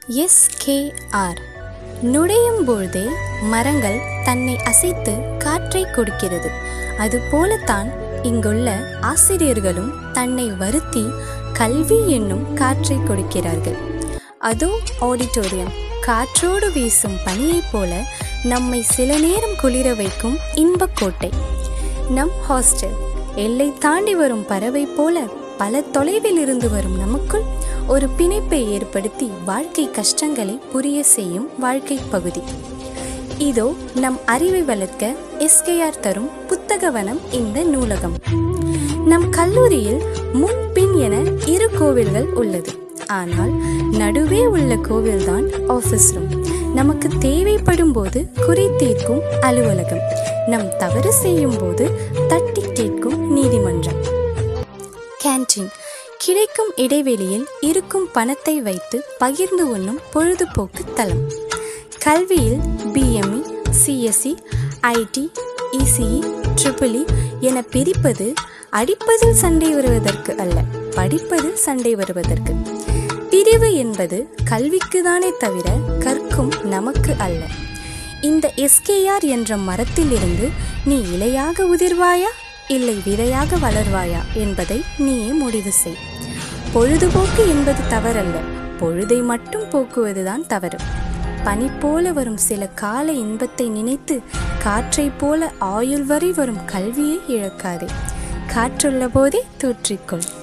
SKR நுழையும் பொழுதே மரங்கள் தன்னை அசைத்து காற்றை கொடுக்கிறது அதுபோலத்தான் இங்குள்ள ஆசிரியர்களும் தன்னை வருத்தி கல்வி என்னும் காற்றை கொடுக்கிறார்கள் அதோ ஆடிட்டோரியம் காற்றோடு வீசும் பனியைப் போல நம்மை சில நேரம் குளிர வைக்கும் இன்பக்கோட்டை நம் ஹாஸ்டல் எல்லை தாண்டி வரும் பறவை போல பல தொலைவில் இருந்து வரும் நமக்குள் ஒரு பிணைப்பை ஏற்படுத்தி வாழ்க்கை கஷ்டங்களை புரிய செய்யும் வாழ்க்கை பகுதி இதோ நம் அறிவை வளர்க்க எஸ்கேஆர் தரும் புத்தகவனம் இந்த நூலகம் நம் கல்லூரியில் முன் பின் என இரு கோவில்கள் உள்ளது ஆனால் நடுவே உள்ள கோவில்தான் ஆஃபீஸ் ரூம் நமக்கு தேவைப்படும் போது குறை தீர்க்கும் அலுவலகம் நம் தவறு செய்யும் போது தட்டி கேட்கும் நீதிமன்றம் கேன்டீன் கிடைக்கும் இடைவெளியில் இருக்கும் பணத்தை வைத்து பகிர்ந்து உண்ணும் பொழுதுபோக்கு தளம் கல்வியில் BME CSE IT ECE triple E என பிரிப்பது அடிப்பதில் சண்டை வருவதற்கு அல்ல படிப்பதில் சண்டை வருவதற்கு பிரிவு என்பது கல்விக்கு தானே தவிர கற்கும் நமக்கு அல்ல இந்த எஸ்கேஆர் என்ற மரத்திலிருந்து நீ இலையாக உதிர்வாயா இல்லை விதையாக வளர்வாயா என்பதை நீயே முடிவு செய் பொழுதுபோக்கு என்பது தவறல்ல பொழுதை மட்டும் போக்குவதுதான் தவறு பனி போல வரும் சில கால இன்பத்தை நினைத்து காற்றைப் போல ஆயுள் வரை வரும் கல்வியை இழக்காதே காற்றுள்ள போதே தூற்றிக்கொள்